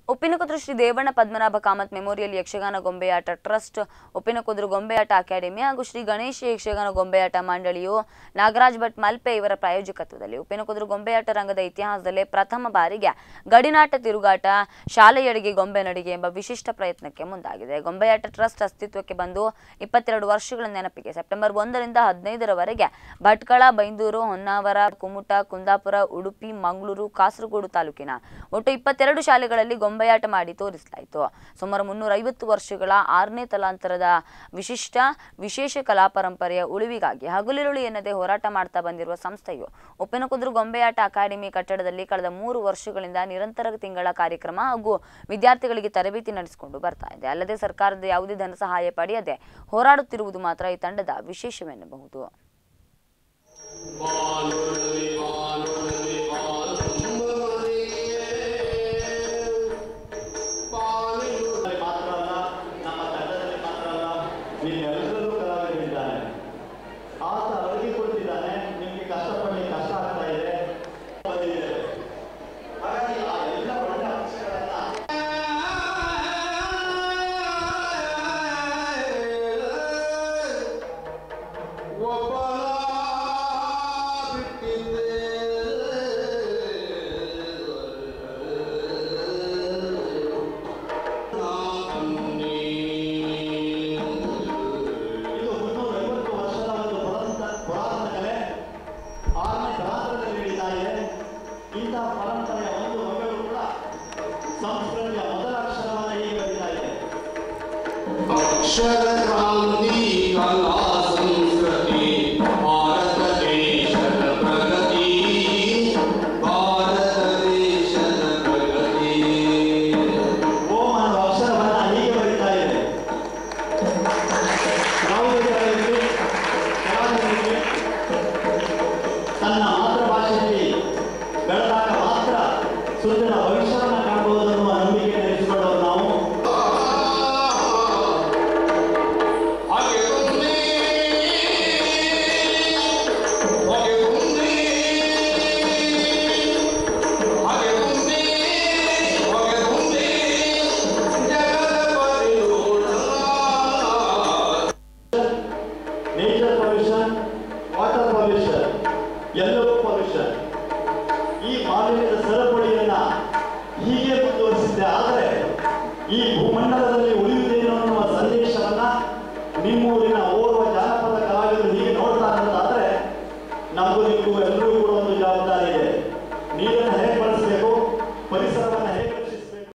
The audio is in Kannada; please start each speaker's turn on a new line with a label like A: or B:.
A: ಉಪ್ಪಿನಕುದ್ರು Shri Devanna Padmanabha Kamath memorial Yakshagana Gombeyata trust Uppinakudru Gombeyata academy ಹಾಗೂ ಶ್ರೀ ಗಣೇಶ ಯಕ್ಷಗಾನ ಗೊಂಬೆಯಾಟ ಮಂಡಳಿಯು ನಾಗರಾಜ್ ಭಟ್ ಮಲ್ಪೆ ಇವರ ಪ್ರಾಯೋಜಕತ್ವದಲ್ಲಿ ಉಪ್ಪಿನಕುದ್ರು ಗೊಂಬೆಯಾಟ ರಂಗದ ಇತಿಹಾಸದಲ್ಲೇ ಪ್ರಥಮ ಬಾರಿಗೆ ಗಡಿನಾಟ ತಿರುಗಾಟ ಶಾಲೆಯಡಿಗೆ ಗೊಂಬೆ ನಡಿಗೆ ಎಂಬ ವಿಶಿಷ್ಟ ಪ್ರಯತ್ನಕ್ಕೆ ಮುಂದಾಗಿದೆ ಗೊಂಬೆಯಾಟ ಟ್ರಸ್ಟ್ ಅಸ್ತಿತ್ವಕ್ಕೆ ಬಂದು ಇಪ್ಪತ್ತೆರಡು ವರ್ಷಗಳ ನೆನಪಿಗೆ ಸೆಪ್ಟೆಂಬರ್ ಒಂದರಿಂದ ಹದಿನೈದರವರೆಗೆ ಭಟ್ಕಳ ಬೈಂದೂರು ಹೊನ್ನಾವರ ಕುಮುಟ ಕುಂದಾಪುರ ಉಡುಪಿ ಮಂಗಳೂರು ಕಾಸರಗೋಡು ತಾಲೂಕಿನ ಒಟ್ಟು ಇಪ್ಪತ್ತೆರಡು ಶಾಲೆಗಳಲ್ಲಿ ಗೊಂಬೆಯಾಟ ಮಾಡಿ ತೋರಿಸಲಾಯಿತು ಸುಮಾರು ಮುನ್ನೂರ ಐವತ್ತು ವರ್ಷಗಳ ಆರನೇ ತಲಾಂತರದ ವಿಶಿಷ್ಟ ವಿಶೇಷ ಕಲಾ ಪರಂಪರೆಯ ಉಳಿವಿಗಾಗಿ ಹಗಲಿರುಳು ಎನ್ನದೆ ಹೋರಾಟ ಮಾಡ್ತಾ ಬಂದಿರುವ ಸಂಸ್ಥೆಯು ಉಪ್ಪಿನಕುದ್ರು ಗೊಂಬೆಯಾಟ ಅಕಾಡೆಮಿ ಕಟ್ಟಡದಲ್ಲಿ ಕಳೆದ ಮೂರು ವರ್ಷಗಳಿಂದ ನಿರಂತರ ತಿಂಗಳ ಕಾರ್ಯಕ್ರಮ ಹಾಗೂ ವಿದ್ಯಾರ್ಥಿಗಳಿಗೆ ತರಬೇತಿ ನಡೆಸಿಕೊಂಡು ಬರ್ತಾ ಇದೆ ಅಲ್ಲದೆ ಸರ್ಕಾರದ ಯಾವುದೇ ಧನ ಸಹಾಯ ಪಡೆಯದೆ ಹೋರಾಡುತ್ತಿರುವುದು ಮಾತ್ರ ಈ ತಂಡದ ವಿಶೇಷವೆನ್ನಬಹುದು
B: ಮಾತ್ರ ಅಲ್ಲ ನಮ್ಮ ತಂಡದಲ್ಲಿ ಮಾತ್ರ ಅಲ್ಲ ನಿಮ್ಮೆಲ್ಲರೂ ಕಲಾವಿದರಿದ್ದಾರೆ ಆತ ಅವರಿಗೆ ಕೊಡ್ತಿದ್ದಾನೆ ನಿಮಗೆ ಕಷ್ಟಪಡಲಿಕ್ಕೆ ಕಷ್ಟ ಆಗ್ತಾ ಇದೆ ಬಂದಿದ್ದೇವೆ ಹಾಗಾಗಿ ಆ ಎಲ್ಲ ಒಳ್ಳೆ ಅಂಶಗಳನ್ನ ಇದು ಮುನ್ನೂರ ಐವತ್ತು ವರ್ಷದ ಒಂದು ಪುರಾತನ ಪುರಾತನ ಕಲೆ ಆರನೇ ತರಾಂತರದಲ್ಲಿ ನಡೀತಾ ಇದೆ ಇಂತಹ ಪರಂಪರೆಯ ಒಂದು ಮಗಳು ಕೂಡ ಸಂಸ್ಕೃತಿಯ ಮೊದಲ ಅಕ್ಷರವನ್ನು ಹೀಗೆ ಬರೀತಾ ಇದೆ
C: ಅಕ್ಷರ ಕ್ರಾಂತಿ ಕಲಾ ಸಂಸ್ಕೃತಿ ಭಾರತ ದೇಶದ ಪ್ರಗತಿ ಭಾರತ ದೇಶದ ಪ್ರಗತಿ
B: ಓಂ ಅನ್ನೋ ಅಕ್ಷರವನ್ನ ಹೀಗೆ ಬರೀತಾ ಇದೆ ಕಲಾವಿದರಿಗೆ ಕಲಾವಿದರಿಗೆ ತನ್ನ ಮಾತೃಭಾಷೆಯಲ್ಲಿ ಬೆಳೆದಾಗ ಮಾತ್ರ ಸುಂದರ ಭವಿಷ್ಯವನ್ನು ಕಾಣಬಹುದು ಅನ್ನುವ ನಂಬಿಕೆ ನಡೆಸಿಕೊಂಡವರು ನಾವು
C: ಹಾಗೆ ಒಂದೇ ಹಾಗೆ ಒಂದೇ ಹಾಗೆ ಒಂದೇ ಹಾಗೆ ಒಂದೇ ಜಗದ ಪರಿಯೋಣ
B: ನೇಚರ್ ಪೊಲ್ಯೂಷನ್ ವಾಟರ್ ಪೊಲ್ಯೂಷನ್ ಎಲ್ಲೋ ಪೊಲ್ಯೂಷನ್ ಈ ಮಾಲಿನ್ಯದ ಸರಪಳಿಯನ್ನ ಹೀಗೆ ಮುಂದುವರಿಸಿದ್ದೆ ಆದರೆ ಈ ಭೂಮಂಡಲದಲ್ಲಿ ಉಳಿಯುವ